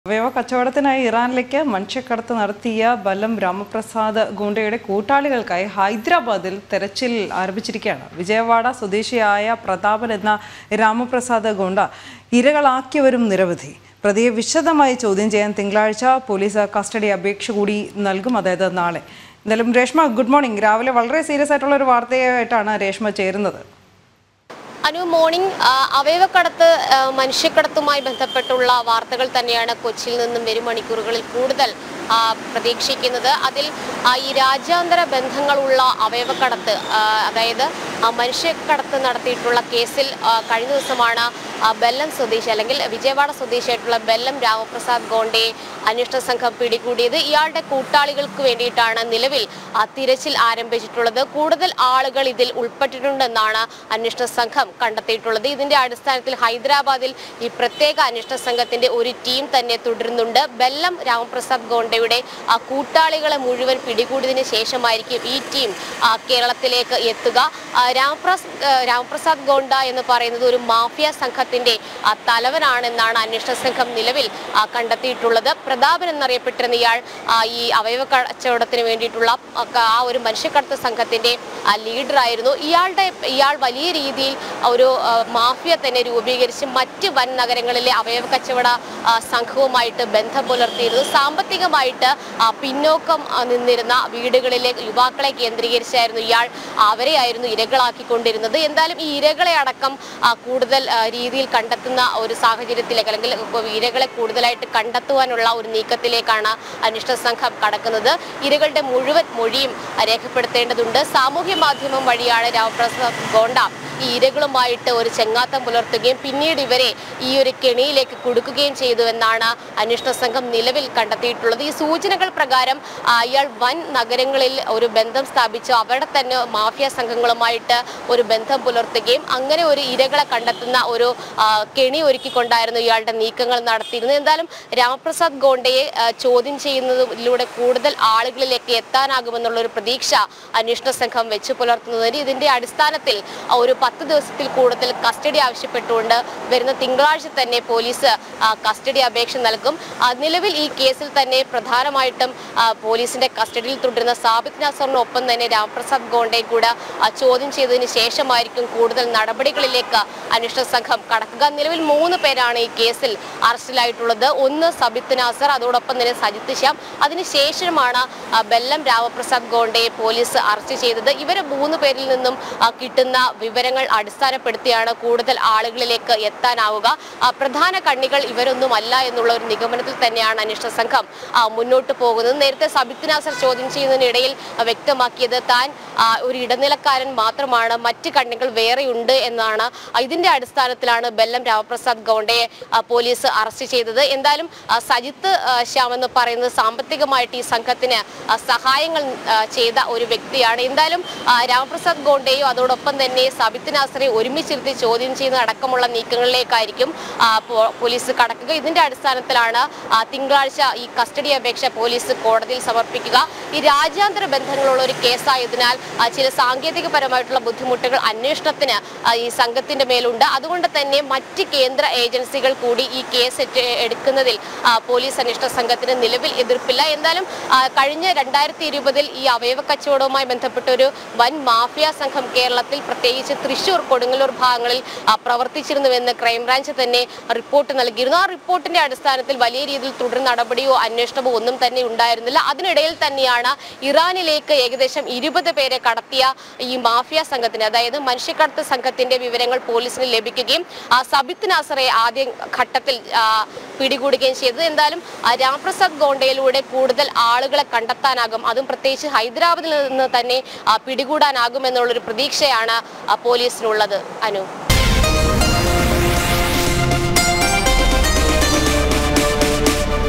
അവയവ കച്ചവടത്തിനായി ഇറാനിലേക്ക് മനുഷ്യക്കടത്ത് നടത്തിയ ബലം രാമപ്രസാദ് ഗുണ്ടയുടെ കൂട്ടാളികൾക്കായി ഹൈദരാബാദിൽ തെരച്ചിൽ ആരംഭിച്ചിരിക്കുകയാണ് വിജയവാഡ സ്വദേശിയായ പ്രതാപൻ എന്ന രാമപ്രസാദ് ഗുണ്ട ഇരകളാക്കിയവരും നിരവധി പ്രതിയെ വിശദമായി ചോദ്യം ചെയ്യാൻ തിങ്കളാഴ്ച പോലീസ് കസ്റ്റഡി അപേക്ഷ കൂടി നൽകും അതായത് നാളെ എന്തായാലും രേഷ്മ ഗുഡ് മോർണിംഗ് രാവിലെ വളരെ സീരിയസ് ആയിട്ടുള്ള ഒരു വാർത്തയായിട്ടാണ് രേഷ്മ ചേരുന്നത് അനു മോർണിംഗ് ആ, അവയവക്കടത്ത് ആ, മനുഷ്യക്കടത്തുമായി ബന്ധപ്പെട്ടുള്ള വാർത്തകൾ തന്നെയാണ് കൊച്ചിയിൽ നിന്നും വരും മണിക്കൂറുകളിൽ കൂടുതൽ ആ, പ്രതീക്ഷിക്കുന്നത് അതിൽ ആ, ഈ രാജ്യാന്തര ബന്ധങ്ങളുള്ള അവയവക്കടത്ത് ആ, അതായത് ആ, മനുഷ്യക്കടത്ത് നടത്തിയിട്ടുള്ള കേസിൽ ആ, കഴിഞ്ഞ ദിവസമാണ് ആ, ബെല്ലം സ്വദേശി അല്ലെങ്കിൽ വിജയവാഡ സ്വദേശിയായിട്ടുള്ള ബെല്ലം രാമപ്രസാദ് ഗോണ്ടയെ അന്വേഷണ സംഘം പിടികൂടിയത് ഇയാളുടെ കൂട്ടാളികൾക്ക് വേണ്ടിയിട്ടാണ് നിലവിൽ ആ, തിരച്ചിൽ ആരംഭിച്ചിട്ടുള്ളത് കൂടുതൽ ആളുകൾ ഇതിൽ ഉൾപ്പെട്ടിട്ടുണ്ടെന്നാണ് അന്വേഷണ സംഘം കണ്ടെത്തിയിട്ടുള്ളത് ഇതിന്റെ അടിസ്ഥാനത്തിൽ ഹൈദരാബാദിൽ ഈ പ്രത്യേക അന്വേഷണ സംഘത്തിന്റെ ഒരു ടീം തന്നെ തുടരുന്നുണ്ട് ബെല്ലം രാമപ്രസാദ് ഗോണ്ടയുടെ ആ, കൂട്ടാളികളെ മുഴുവൻ പിടികൂടിയതിനു ശേഷമായിരിക്കും ഈ ടീം ആ, കേരളത്തിലേക്ക് എത്തുക ആ, രാമപ്രസ് ആ, രാമപ്രസാദ് ഗോണ്ട എന്ന് പറയുന്നത് ഒരു മാഫിയ സംഘത്തിന്റെ ആ, തലവനാണെന്നാണ് അന്വേഷണ സംഘം നിലവിൽ ആ, കണ്ടെത്തിയിട്ടുള്ളത് പ്രതാപൻ എന്നറിയപ്പെട്ടിരുന്ന ഇയാൾ ആ, ഈ അവയവ കച്ചവടത്തിന് വേണ്ടിയിട്ടുള്ള ആ, ക- ആ ഒരു മനുഷ്യക്കടത്ത് സംഘത്തിന്റെ ആ, ലീഡറായിരുന്നു ഇയാളുടെ ഇയാൾ വലിയ രീതിയിൽ ഒരു ആ, മാഫിയ തന്നെ രൂപീകരിച്ച് മറ്റ് വൻ നഗരങ്ങളിലെ അവയവ കച്ചവട ആ, സംഘവുമായിട്ട് ബന്ധം പുലർത്തിയിരുന്നു സാമ്പത്തികമായിട്ട് ആ, പിന്നോക്കം ആ, നിന്നിരുന്ന വീടുകളിലെ യുവാക്കളെ കേന്ദ്രീകരിച്ചായിരുന്നു ഇയാൾ അവരെയായിരുന്നു ഇരകളാക്കിക്കൊണ്ടിരുന്നത് എന്തായാലും ഈ ഇരകളെ അടക്കം ആ, കൂടുതൽ ആ, രീതിയിൽ കണ്ടെത്തുന്ന ഒരു സാഹചര്യത്തിലേക്ക് അല്ലെങ്കിൽ ഇരകളെ കൂടുതലായിട്ട് കണ്ടെത്തുവാനുള്ള ഒരു നീക്കത്തിലേക്കാണ് അന്വേഷണ സംഘം കടക്കുന്നത് ഇരകളുടെ മുഴുവൻ മൊഴിയും രേഖപ്പെടുത്തേണ്ടതുണ്ട് സാമൂഹ്യ മാധ്യമം വഴിയാണ് രാമപ്രസാദ് ഗോണ്ട ഈ ഇരകളുമായിട്ട് ഒരു ചെങ്ങാത്തം പുലർത്തുകയും പിന്നീട് ഇവരെ ഈ ഒരു കെണിയിലേക്ക് കൊടുക്കുകയും ചെയ്തുവെന്നാണ് അന്വേഷണ സംഘം നിലവിൽ കണ്ടെത്തിയിട്ടുള്ളത് ഈ സൂചനകൾ പ്രകാരം ആ, ഇയാൾ വൻ നഗരങ്ങളിൽ ഒരു ബന്ധം സ്ഥാപിച്ചു അവിടെ തന്നെ മാഫിയ സംഘങ്ങളുമായിട്ട് ഒരു ബന്ധം പുലർത്തുകയും അങ്ങനെ ഒരു ഇരകളെ കണ്ടെത്തുന്ന ഒരു ആ, കെണി ഒരുക്കിക്കൊണ്ടായിരുന്നു ഇയാളുടെ നീക്കങ്ങൾ നടത്തിയിരുന്നത് എന്തായാലും രാമപ്രസാദ് ഗോണ്ടയെ ആ, ചോദ്യം ചെയ്യുന്നതിലൂടെ കൂടുതൽ ആളുകളിലേക്ക് എത്താനാകുമെന്നുള്ള ഒരു പ്രതീക്ഷ അന്വേഷണ സംഘം വെച്ചു പുലർത്തുന്നതിന് ഇതിന്റെ അടിസ്ഥാനത്തിൽ ആ, ഒരു പത്ത് ദിവസത്തിൽ കൂടുതൽ കസ്റ്റഡി ആവശ്യപ്പെട്ടുകൊണ്ട് വരുന്ന തിങ്കളാഴ്ച തന്നെ പോലീസ് ആ, കസ്റ്റഡി അപേക്ഷ നൽകും ആ, നിലവിൽ ഈ കേസിൽ തന്നെ പ്രധാനമായിട്ടും ആ, പോലീസിന്റെ കസ്റ്റഡിയിൽ തുടരുന്ന സാബിത് നാസറിനൊപ്പം തന്നെ രാമപ്രസാദ് ഗോണ്ടയെ കൂടെ ആ, ചോദ്യം ചെയ്തതിന് ശേഷമായിരിക്കും കൂടുതൽ നടപടികളിലേക്ക് അന്വേഷണ സംഘം കടക്കുക നിലവിൽ മൂന്ന് പേരാണ് ഈ കേസിൽ അറസ്റ്റിലായിട്ടുള്ളത് ഒന്ന് സബിത്ത് നാസർ അതോടൊപ്പം തന്നെ സജിത്ത് ശ്യാം അതിനുശേഷമാണ് ആ, ബെല്ലം രാമപ്രസാദ് ഗോണ്ടയെ പോലീസ് അറസ്റ്റ് ചെയ്തത് ഇവരെ മൂന്ന് പേരിൽ നിന്നും ആ, കിട്ടുന്ന വിവരങ്ങൾ അടിസ്ഥാനപ്പെടുത്തിയാണ് കൂടുതൽ ആളുകളിലേക്ക് എത്താനാവുക ആ, പ്രധാന കണ്ണികൾ ഇവരൊന്നും അല്ല എന്നുള്ള ഒരു നിഗമനത്തിൽ തന്നെയാണ് അന്വേഷണ സംഘം ആ, മുന്നോട്ട് പോകുന്നത് നേരത്തെ സബിത്ത് നാസർ ചോദ്യം ചെയ്യുന്നതിനിടയിൽ ആ, വ്യക്തമാക്കിയത് താൻ ആ, ഒരു ഇടനിലക്കാരൻ മാത്രമാണ് മറ്റ് കണ്ണികൾ വേറെയുണ്ട് എന്നാണ് ആ, ഇതിന്റെ അടിസ്ഥാനത്തിലാണ് ബെല്ലം രാമപ്രസാദ് ഗൗണ്ടയെ ആ, പോലീസ് അറസ്റ്റ് ചെയ്തത് എന്തായാലും ആ, സജിത്ത് ആ, ശ്യാം എന്ന് പറയുന്നത് സാമ്പത്തികമായിട്ട് ഈ സംഘത്തിന് ആ, സഹായങ്ങൾ ആ, ചെയ്ത ഒരു വ്യക്തിയാണ് എന്തായാലും ആ, രാമപ്രസാദ് ഗോണ്ടയും അതോടൊപ്പം തന്നെ സബിത്ത് നാസറെ ഒരുമിച്ചിരുത്തി ചോദ്യം ചെയ്യുന്ന അടക്കമുള്ള നീക്കങ്ങളിലേക്കായിരിക്കും ആ, പോ- പോലീസ് കടക്കുക ഇതിന്റെ അടിസ്ഥാനത്തിലാണ് ആ, തിങ്കളാഴ്ച ഈ കസ്റ്റഡി അപേക്ഷ പോലീസ് കോടതിയിൽ സമർപ്പിക്കുക ഈ രാജ്യാന്തര ബന്ധങ്ങളുള്ള ഒരു കേസായതിനാൽ ആ, ചില സാങ്കേതികപരമായിട്ടുള്ള ബുദ്ധിമുട്ടുകൾ അന്വേഷണത്തിന് ആ, ഈ സംഘത്തിന്റെ മേലുണ്ട് അതുകൊണ്ട് തന്നെ മറ്റ് കേന്ദ്ര ഏജൻസികൾ കൂടി ഈ കേസ് ഏറ്റ- എടുക്കുന്നതിൽ ആ, പോലീസ് അന്വേഷണ സംഘത്തിന് നിലവിൽ എതിർപ്പില്ല എന്തായാലും ആ, കഴിഞ്ഞ രണ്ടായിരത്തി ഇരുപതിൽ ഈ അവയവ കച്ചവടവുമായി ബന്ധപ്പെട്ട ഒരു വൻ മാഫിയ സംഘം കേരളത്തിൽ പ്രത്യേകിച്ച് തൃശൂർ കൊടുങ്ങല്ലൂർ ഭാഗങ്ങളിൽ ആ, പ്രവർത്തിച്ചിരുന്നുവെന്ന് ക്രൈംബ്രാഞ്ച് തന്നെ റിപ്പോർട്ട് നൽകിയിരുന്നു ആ റിപ്പോർട്ടിന്റെ അടിസ്ഥാനത്തിൽ വലിയ രീതിയിൽ തുടർ നടപടിയോ അന്വേഷണമോ ഒന്നും തന്നെ ഉണ്ടായിരുന്നില്ല അതിനിടയിൽ തന്നെയാണ് ഇറാനിലേക്ക് ഏകദേശം ഇരുപത് പേരെ കടത്തിയ ഈ മാഫിയ സംഘത്തിന് അതായത് മനുഷ്യക്കടത്ത് സംഘത്തിന്റെ വിവരങ്ങൾ പോലീസിന് ലഭിക്കുകയും ആ സബിത്ത് നാസറെ ആദ്യ ഘട്ടത്തിൽ ആ, പിടികൂടുകയും ചെയ്തത് എന്തായാലും ആ, രാംപ്രസാദ് ഗോണ്ടയിലൂടെ കൂടുതൽ ആളുകളെ കണ്ടെത്താനാകും അതും പ്രത്യേകിച്ച് ഹൈദരാബാദിൽ നിന്ന് തന്നെ ആ, പിടികൂടാനാകും എന്നുള്ളൊരു പ്രതീക്ഷയാണ് ആ, പോലീസിനുള്ളത് അനു